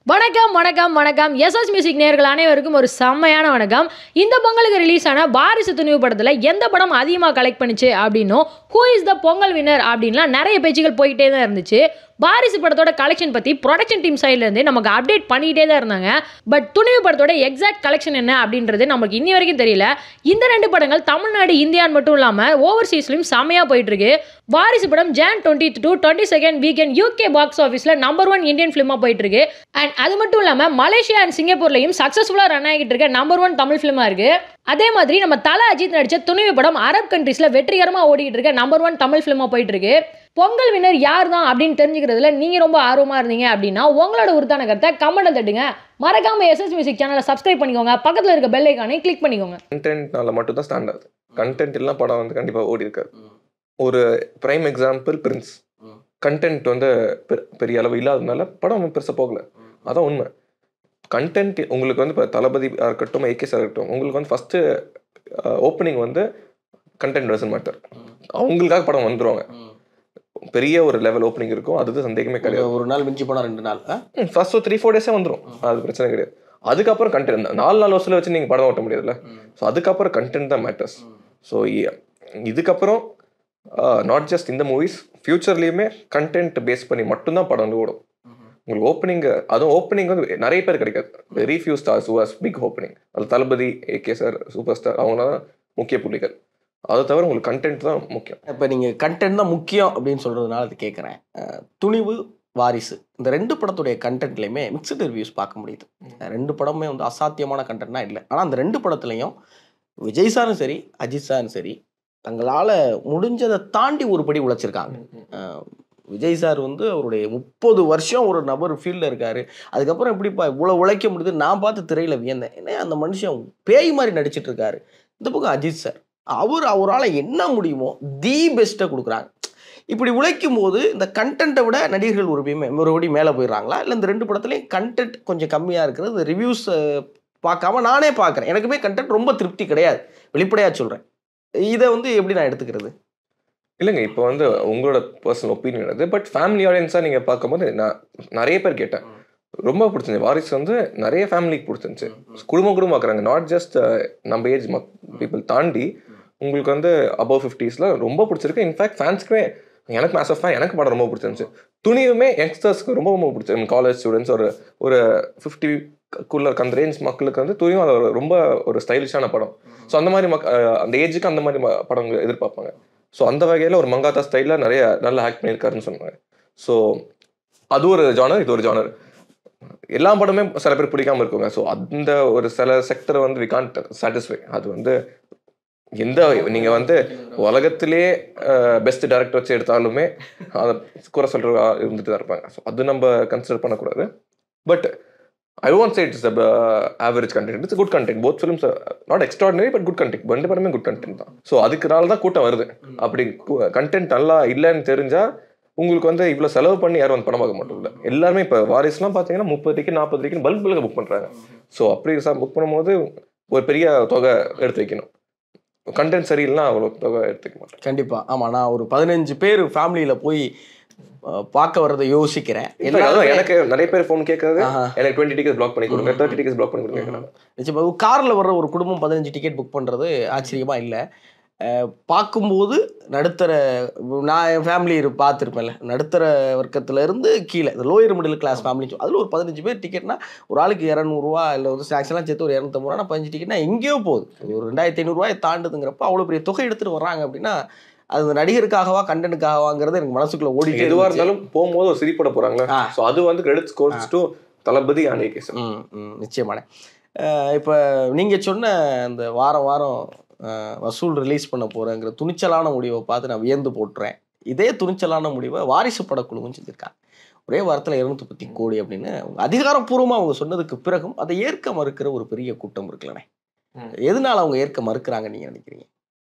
வணக்கம் வணக்கம் வணக்கம் எஸ்எஸ் மியூசிக் நேர்கள் அனைவருக்கும் ஒரு செம்மையான வணக்கம் இந்த பொங்கலுக்கு ரிலீஸ் ஆன வாரிசு துணிவு படத்தில் எந்த படம் அதிகமாக கலெக்ட் பண்ணுச்சு அப்படின்னும் who is the Pongal winner அப்படின்லாம் நிறைய பேச்சுகள் போய்கிட்டே தான் இருந்துச்சு வாரிசு படத்தோட கலெக்ஷன் பற்றி ப்ரொடக்ஷன் டீம் சைட்லேருந்து நமக்கு அப்டேட் பண்ணிக்கிட்டே தான் இருந்தாங்க பட் துணிவு படத்தோட எக்ஸாக்ட் கலெக்ஷன் என்ன அப்படின்றது நமக்கு இன்னி வரைக்கும் தெரியல இந்த ரெண்டு படங்கள் தமிழ்நாடு இந்தியான்னு மட்டும் இல்லாமல் ஓவர்சீஸ்லையும் செம்மையாக போயிட்டு இருக்கு வாரிசு படம் Jan twenty two twenty second weekend UK box ஆஃபீஸில் நம்பர் ஒன் இந்தியன் ஃபிலிமாக போயிட்டு இருக்கு அண்ட் அது மட்டும் இல்லாமல் மலேசியா அண்ட் சிங்கப்பூர்லையும் சக்ஸஸ்ஃபுல்லாக ரன் ஆகிட்டு இருக்க நம்பர் ஒன் தமிழ் ஃபிலிமாக இருக்கு அதே மாதிரி நம்ம தல அஜித் நடிச்ச துணிவு படம் அரப் கண்ட்ரீஸில் வெற்றிகரமாக ஓடிக்கிட்டு இருக்க நம்பர் ஒன் தமிழ் ஃபிலிமாக போயிட்டு இருக்கு பொங்கல் வின்னர் யார் தான் அப்படின்னு தெரிஞ்சுக்கிறதுல நீங்கள் ரொம்ப ஆர்வமாக இருந்தீங்க அப்படின்னா உங்களோட உருத்தான கருத்தை கமெண்ட்டில் தட்டுங்க மறக்காம எஸ்எஸ் மியூசிக் சேனலை சப்ஸ்கிரைப் பண்ணிக்கோங்க பக்கத்தில் இருக்க பெல் ஐக்கானை கிளிக் பண்ணிக்கோங்க கண்டென்ட்னால மட்டும் தான் ஸ்டாண்ட் ஆகுது கண்டென்ட் எல்லாம் படம் வந்து கண்டிப்பாக ஓடி இருக்காது ஒரு பிரைம் எக்ஸாம்பிள் பிரின்ஸ் கண்டென்ட் வந்து பெ- பெரிய அளவு இல்லாததுனால படம் பெருசாக போகல அதான் உண்மை கண்டென்ட் உங்களுக்கு வந்து இப்போ தளபதி இருக்கட்டும் ஏகேஸாக இருக்கட்டும் உங்களுக்கு வந்து ஃபஸ்ட்டு ஓப்பனிங் வந்து கண்டென்ட் டசன் மேட்டர் அவங்களுக்காக படம் வந்துருவாங்க பெரிய ஒரு லெவல் ஓப்பனிங் இருக்கும் அது சந்தேகமே கிடையாது ஒரு நாள் மிஞ்சி போனா ரெண்டு நாள் ஆ? ஃபர்ஸ்ட் த்ரீ ஃபோர் டேஸே வந்துடும் அது பிரச்சனை கிடையாது அதுக்கப்புறம் கண்டென்ட் நாலு நாள் வருஷத்துல வச்சு நீங்கள் படம் ஓட்ட முடியாதுல்ல ஸோ அதுக்கப்புறம் கண்டென்ட் தான் மேட்டர்ஸ் ஸோ இதுக்கப்புறம் நாட் ஜஸ்ட் இந்த மூவிஸ் ஃபியூச்சர்லேயுமே கண்டென்ட் பேஸ் பண்ணி மட்டும்தான் படம் வந்து ஓடும் உங்களுக்கு ஓப்பனிங் அதுவும் ஓப்பனிங் வந்து நிறைய பேர் கிடைக்காது very few stars who big opening அது Thalapathy AK sir super star அவங்க தான் முக்கிய புள்ளிகள் அதை தவிர உங்களுக்கு கண்டென்ட் தான் முக்கியம் இப்ப நீங்க கண்டென்ட் தான் முக்கியம் அப்படின்னு சொல்றதுனால அது கேட்குறேன் துணிவு வாரிசு இந்த ரெண்டு படத்துடைய கண்டென்ட்லையுமே மிக்சடு ரிவ்யூஸ் பார்க்க முடியுது ரெண்டு படமுமே வந்து அசாத்தியமான கண்டென்ட்னா இல்லை ஆனால் அந்த ரெண்டு படத்துலையும் விஜய் சாரும் சரி அஜித் சாரும் சரி தங்களால் முடிஞ்சதை தாண்டி ஒரு படி உழைச்சிருக்காங்க அஹ் விஜய் சார் வந்து அவருடைய முப்பது வருஷம் ஒரு நபர் ஃபீல்டில் இருக்காரு அதுக்கப்புறம் எப்படிப்பா இவ்வளோ உழைக்க முடியுது நான் பார்த்து திரையில் வியந்தேன் ஏன்னா அந்த மனுஷன் பேய் மாதிரி நடிச்சிட்டு இருக்காரு இந்த பக்கம் அஜித் சார் அவர் அவரால் என்ன முடியுமோ தி பெஸ்ட்டை கொடுக்குறாங்க இப்படி உழைக்கும் போது இந்த கண்டென்ட்டை விட நடிகர்கள் ஒரு படி மே- ஒரு படி மேலே போயிடுறாங்களா இல்லை இந்த ரெண்டு படத்துலையும் கண்டென்ட் கொஞ்சம் கம்மியாக இருக்கிறது இந்த ரிவ்யூஸ் பார்க்காம நானே பார்க்குறேன் எனக்குமே கண்டென்ட் ரொம்ப திருப்தி கிடையாது வெளிப்படையாக சொல்கிறேன் இதை வந்து எப்படி நான் எடுத்துக்கிறது இல்லைங்க இப்போ வந்து உங்களோட பர்சனல் ஒப்பீனியன் அது பட் ஃபேமிலி ஆடியன்ஸாக நீங்கள் பார்க்கும்போது நான் நிறைய பேர் கேட்டேன் ரொம்ப பிடிச்சிருந்துச்சு வாரிசு வந்து நிறைய ஃபேமிலிக்கு பிடிச்சிருந்துச்சு குடும்பம் குடும்பம் பார்க்குறாங்க நாட் ஜஸ்ட் நம்ம ஏஜ் மக் பீப்புள் தாண்டி உங்களுக்கு வந்து அபவ் ஃபிஃப்டிஸில் ரொம்ப பிடிச்சிருக்கு இன்ஃபேக்ட் ஃபேன்ஸ்க்குமே எனக்கு ஆஸ் ஃபேன் எனக்கு படம் ரொம்ப பிடிச்சிருந்துச்சு துணியுமே யங்ஸ்டர்ஸ்க்கு ரொம்ப ரொம்ப பிடிச்சிருக்கு காலேஜ் ஸ்டூடெண்ட்ஸ் ஒரு ஒரு ஃபிஃப்டி குள்ள இருக்க அந்த ரேஞ்ச் மக்களுக்கு வந்து துணியும் அது ஒரு ரொம்ப ஒரு ஸ்டைலிஷான படம் ஸோ அந்த மாதிரி மக் அஹ் அந்த ஏஜுக்கு அந்த மாதிரி ம- படங்கள் எதிர்பார்ப்பாங்க ஸோ அந்த வகையில் ஒரு மங்காத்தா ஸ்டைலில் நிறைய நல்லா ஆக்ட் பண்ணியிருக்காருன்னு சொன்னாங்க ஸோ அது ஒரு ஜானர் இது ஒரு ஜானர் எல்லா படமே சில பேர் பிடிக்காம இருக்குங்க ஸோ அந்த ஒரு சில செக்டரை வந்து வி கான்ட் சாட்டிஸ்ஃபை அது வந்து எந்த நீங்க வந்து உலகத்திலே பெஸ்ட் டைரக்டர் வச்சு எடுத்தாலுமே அதை குறை சொல்ற இருந்துட்டு தான் இருப்பாங்க ஸோ அது நம்ம கன்சிடர் பண்ணக்கூடாது but I won't say it's average content it's good content both films not extraordinary but good content ரெண்டு படமே குட் கண்டென்ட் தான் ஸோ அதுக்குனால தான் கூட்டம் வருது அப்படி கண்டென்ட் நல்லா இல்லைன்னு தெரிஞ்சா உங்களுக்கு வந்து இவ்வளோ செலவு பண்ணி யாரும் வந்து படம் பார்க்க மாட்டோம்ல எல்லாருமே இப்போ வாரிசுலாம் பார்த்தீங்கன்னா முப்பது டிக்கெட் நாற்பது டிக்கெட் பல்க் பல்காக புக் பண்ணுறாங்க ஸோ அப்படி புக் பண்ணும்போது ஒரு பெரிய தொகை எடுத்து வைக்கணும் கண்டென்ட் சரியில்லைனா அவ்வளோ தொகை எடுத்து வைக்க மாட்டேன் கண்டிப்பாக ஆமாம் நான் ஒரு பதினஞ்சு பேர் ஃபேமிலியில் போய் அஹ், பார்க்க வர்றதை யோசிக்கிறேன் அதான் எல்லாரும் எனக்கு நிறைய பேர் ஃபோன் கேட்கறது ஆஹா. எனக்கு டுவெண்ட்டி டிக்கெட் பிளாக் பண்ணி கொடுங்க தேர்ட்டி டிக்கெட் பிளாக் பண்ணி கொடுங்க நிச்சயமா காரில் வர்ற ஒரு குடும்பம் பதினஞ்சு டிக்கெட் புக் பண்ணுறது ஆச்சரியமாக இல்லை அஹ், பார்க்கும்போது நடுத்தர நான் என் ஃபேமிலி பார்த்துருப்பேன்ல நடுத்தர வர்க்கத்துல இருந்து கீழே இந்த லோயர் மிடில் கிளாஸ் ஃபேமிலி அதில் ஒரு பதினஞ்சு பேர் டிக்கெட்னா ஒரு ஆளுக்கு இரநூறுவா இல்லை வந்து ஸ்நாக்ஸ் எல்லாம் சேர்த்து ஒரு இரநூத்தம்பது ரூபா பதினஞ்சு டிக்கெட்னா எங்கேயோ போகுது ஒரு ரெண்டாயிரத்தி ஐநூறுரூவாயை தாண்டுதுங்கிறப்ப அவ்வளோ பெரிய தொகை எடுத்துகிட்டு வர்றாங்க அப்படின்னா அது இந்த நடிகருக்காகவா கண்டனுக்காகவாங்கிறது எனக்கு மனசுக்குள்ள ஓடிட்டே எதுவாக இருந்துச்சு. இருந்தாலும் போகும்போது ஒரு சிரிப்பட போகிறாங்களே ஆ. ஸோ அது வந்து credit scores to Thalapathy and cast ம் ம் நிச்சயமான இப்போ நீங்கள் சொன்ன அந்த வாரம் வாரம் அஹ், வசூல் ரிலீஸ் பண்ண போகிறேங்கிற துணிச்சலான முடிவை பார்த்து நான் வியந்து போட்டுறேன் இதே துணிச்சலான முடிவை வாரிசு படக்குழுவும் செஞ்சுருக்காங்க ஒரே வாரத்தில் இருநூத்தி பத்தி கோடி அப்படின்னு அவங்க அதிகாரப்பூர்வமாக அவங்க சொன்னதுக்கு பிறகும் அதை ஏற்க மறுக்கிற ஒரு பெரிய கூட்டம் இருக்குல்லண்ணே ம். எதனால அவங்க ஏற்க மறுக்கிறாங்க நீங்கள் நினைக்கிறீங்க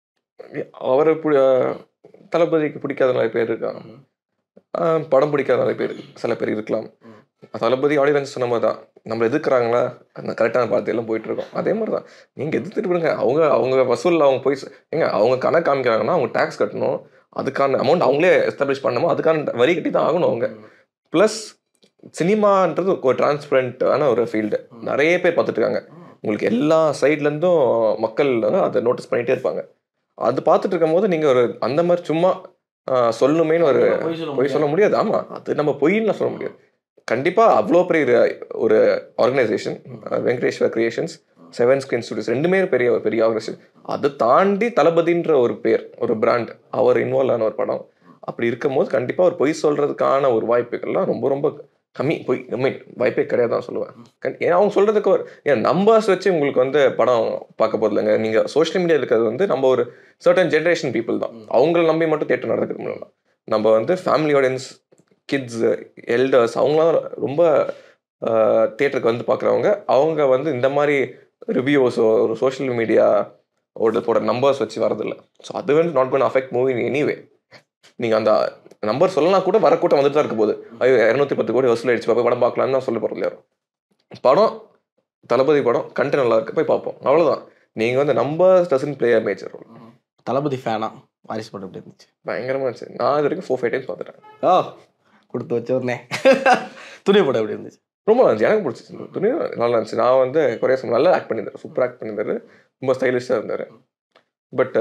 அவரை பு- அஹ் தளபதிக்கு பிடிக்காத நிறைய பேர் இருக்காங்க அஹ் படம் பிடிக்காத நிறைய பேர் சில பேர் இருக்கலாம் தளபதி ஆடியன்ஸ் சொன்ன மாதிரி தான் நம்ம எதிர்க்கிறாங்களா அந்த கரெக்டான பார்த்தையெல்லாம் போயிட்டு இருக்கோம் அதே மாதிரி தான் நீங்கள் எதிர்த்துட்டு விடுங்க அவங்க அவங்க வசூலில் அவங்க போய் ச- ஏங்க அவங்க கணக்கு காமிக்கிறாங்கன்னா அவங்க டேக்ஸ் கட்டணும் அதுக்கான அமௌண்ட் அவங்களே எஸ்டாப்ளிஷ் பண்ணணுமோ அதுக்கான வரி கட்டி தான் ஆகணும் அவங்க ப்ளஸ் சினிமான்றது ஒரு டிரான்ஸ்பரண்டான ஒரு ஃபீல்டு நிறைய பேர் பார்த்துட்டு இருக்காங்க உங்களுக்கு எல்லா சைட்லேருந்தும் மக்கள் வந்து அதை நோட்டீஸ் பண்ணிகிட்டே இருப்பாங்க அது பார்த்துட்டு இருக்கும்போது நீங்கள் ஒரு அந்த மாதிரி சும்மா ஆஹ், சொல்லணுமேன்னு ஒரு பொய் சொல்ல பொய் சொல்ல முடியாது ஆமா அது நம்ம பொய்ன்னு சொல்ல முடியாது கண்டிப்பா அவ்வளோ பெரிய ஒரு- ஒரு organisation Venkateshwar creations seven screen studios ரெண்டுமே பெரிய ஒரு பெரிய ஆர்கனைசேஷன் அதை தாண்டி தளபதின்ற ஒரு பேர் ஒரு பிராண்ட் அவர் இன்வால்வ் ஆன ஒரு படம் அப்படி இருக்கும்போது கண்டிப்பா ஒரு பொய் சொல்றதுக்கான ஒரு வாய்ப்புகள்லாம் ரொம்ப ரொம்ப கம்மி பொய் ஐ மீன் வாய்ப்பே கிடையாது தான் சொல்லுவேன் கண்- ஏன்னா அவங்க சொல்றதுக்கு ஒரு ஏன் நம்பர்ஸ் வச்சு உங்களுக்கு வந்து படம் பார்க்க போதில்லைங்க இல்லைங்க நீங்க சோஷியல் மீடியா இருக்கிறது வந்து நம்ம ஒரு சர்டன் ஜென்ரேஷன் பீப்புள் தான் அவங்கள நம்பி மட்டும் தேட்டர் நடக்க முடியல நம்ம வந்து ஃபேமிலி ஆடியன்ஸ் கிட்ஸ் எல்டர்ஸ் அவங்களாம் ரொம்ப தேட்டருக்கு வந்து பார்க்குறவங்க அவங்க வந்து இந்த மாதிரி ரிவ்யூஸோ ஒரு சோஷியல் மீடியா ஓட போட நம்பர்ஸ் வச்சு வரதில்ல ஸோ அது வந்து not gonna affect movie anyway நீங்கள் அந்த நம்பர் சொல்லலாம் கூட வர கூட்டம் வந்துட்டு தான் இருக்க போகுது ஐயோ இரநூத்தி பத்து கோடி வசூல் ஆயிடுச்சு போய் படம் பார்க்கலாம்னு தான் சொல்ல போகிறது யாரும் படம் தளபதி படம் கண்டென்ட் நல்லா இருக்கு போய் பார்ப்போம் அவ்வளோதான் நீங்கள் வந்து numbers doesn't play major role Thalapathy ஃபேனா வாரிசு படம் எப்படி இருந்துச்சு பயங்கரமாக இருந்துச்சு நான் இது வரைக்கும் ஃபோர் ஃபைவ் டைம்ஸ் பார்த்துட்டேன் ஓ கொடுத்து வச்சோர்னே துணி படம் எப்படி இருந்துச்சு ரொம்ப நல்லா இருந்துச்சு எனக்கு பிடிச்சிச்சு துணி நல்லா இருந்துச்சு நான் வந்து குறைய சொல்ல நல்லா ஆக்ட் பண்ணியிருந்தாரு சூப்பர் ஆக்ட் பண்ணியிருந்தாரு ரொம்ப ஸ்டைலிஷாக இருந்தார் பட்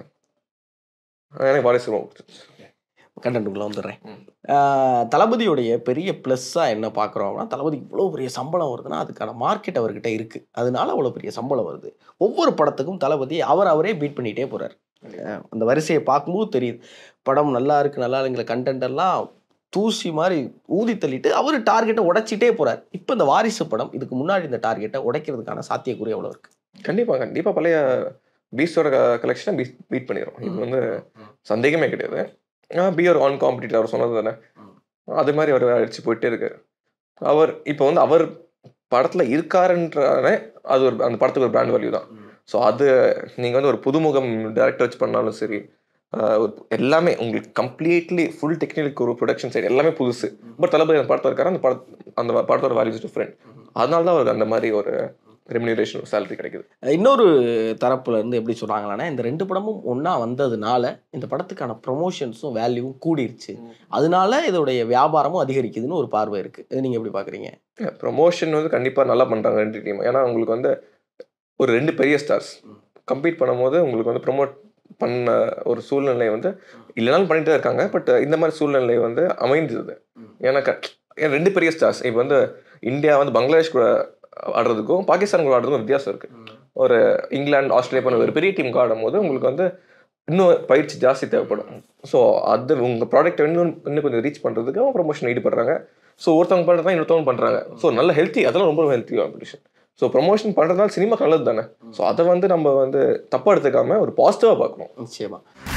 எனக்கு வாரிசு ரொம்ப பிடிச்சிச்சு கண்டென்ட்டுக்குள்ளே வந்துடுறேன் ஆஹ் தளபதியுடைய பெரிய ப்ளஸ்ஸாக என்ன பார்க்குறோம் அப்படின்னா தளபதி இவ்வளோ பெரிய சம்பளம் வருதுன்னா அதுக்கான மார்க்கெட் அவர்கிட்ட இருக்குது அதனால அவ்வளோ பெரிய சம்பளம் வருது ஒவ்வொரு படத்துக்கும் தளபதி அவர் அவரே பீட் பண்ணிகிட்டே போகிறார் அந்த வரிசையை பார்க்கும்போது தெரியுது படம் நல்லா இருக்கு நல்லா இல்லைங்கிற கண்டென்ட் எல்லாம் தூசி மாதிரி ஊதி தள்ளிட்டு அவர் டார்கெட்டை உடைச்சிட்டே போறார் இப்போ இந்த வாரிசு படம் இதுக்கு முன்னாடி இந்த டார்கெட்டை உடைக்கிறதுக்கான சாத்தியக்கூறு எவ்வளோ இருக்கு கண்டிப்பாக கண்டிப்பாக பழைய பீஸ்டோட கலெக்ஷனை பீட் பீட் பண்ணிடும் இது வந்து சந்தேகமே கிடையாது பி ஒரு ஆன் காம்படிட்டர் அவர் சொன்னது தானே அது மாதிரி அவர் அடிச்சு போயிட்டே இருக்காரு அவர் இப்போ வந்து அவர் படத்துல இருக்காருன்றானே அது ஒரு அந்த படத்துக்கு ஒரு பிராண்ட் வேல்யூ தான் ஸோ அது நீங்கள் வந்து ஒரு புதுமுகம் டேரக்டர் வச்சு பண்ணாலும் சரி ஆஹ் ஒரு எல்லாமே உங்களுக்கு கம்ப்ளீட்லி ஃபுல் டெக்னிக்கல் ஒரு ப்ரொடக்ஷன் சைடு எல்லாமே புதுசு பட் தளபதி அந்த படத்தில் இருக்காரு அந்த பட அந்த படத்தோட வேல்யூஸ் டிஃப்ரெண்ட் அதனால தான் அவருக்கு அந்த மாதிரி ஒரு ரெமினரேஷன் சேலரி கிடைக்குது இன்னொரு தரப்புல இருந்து எப்படி சொல்றாங்கன்னா இந்த ரெண்டு படமும் ஒண்ணா வந்ததுனால இந்த படத்துக்கான ப்ரொமோஷன்ஸும் வேல்யூவும் கூடிருச்சு அதனால இதோடைய வியாபாரமும் அதிகரிக்குதுன்னு ஒரு பார்வை இருக்கு இது நீங்க எப்படி பாக்குறீங்க ப்ரொமோஷன் வந்து கண்டிப்பாக நல்லா பண்ணுறாங்க ரெண்டு டீம் ஏன்னா உங்களுக்கு வந்து ஒரு ரெண்டு பெரிய ஸ்டார்ஸ் கம்பீட் பண்ணும்போது உங்களுக்கு வந்து ப்ரொமோட் பண்ண ஒரு சூழ்நிலை வந்து இல்லைனாலும் பண்ணிட்டு தான் இருக்காங்க பட் இந்த மாதிரி சூழ்நிலை வந்து அமைந்தது ஏன்னா க- ஏன்னா ரெண்டு பெரிய ஸ்டார்ஸ் இப்போ வந்து இந்தியா வந்து பங்களாதேஷ் கூட ஆடுறதுக்கும் பாகிஸ்தான் கூட ஆடுறதுக்கும் வித்தியாசம் இருக்கு ஒரு இங்கிலாந்து ஆஸ்திரேலியா போன ஒரு பெரிய டீமுக்கு ஆடும்போது உங்களுக்கு வந்து இன்னும் பயிற்சி ஜாஸ்தி தேவைப்படும் ஸோ அது உங்கள் ப்ராடக்ட் இன்னும் இன்னும் கொஞ்சம் ரீச் பண்ணுறதுக்கு அவங்க ப்ரொமோஷன் ஈடுபடுறாங்க ஸோ ஒருத்தவங்க பண்ணுறதா இன்னொருத்தவங்க பண்ணுறாங்க ஸோ நல்ல ஹெல்த்தி அதெல்லாம் ரொம்ப ஹெல்த்தி காம்படிஷன் ஸோ ப்ரொமோஷன் பண்ணுறதுனால சினிமா நல்லது தானே ஸோ அதை வந்து நம்ம வந்து தப்பாக எடுத்துக்காம ஒரு பாசிட்டிவாக பார்க்கணும் நிச்சயமா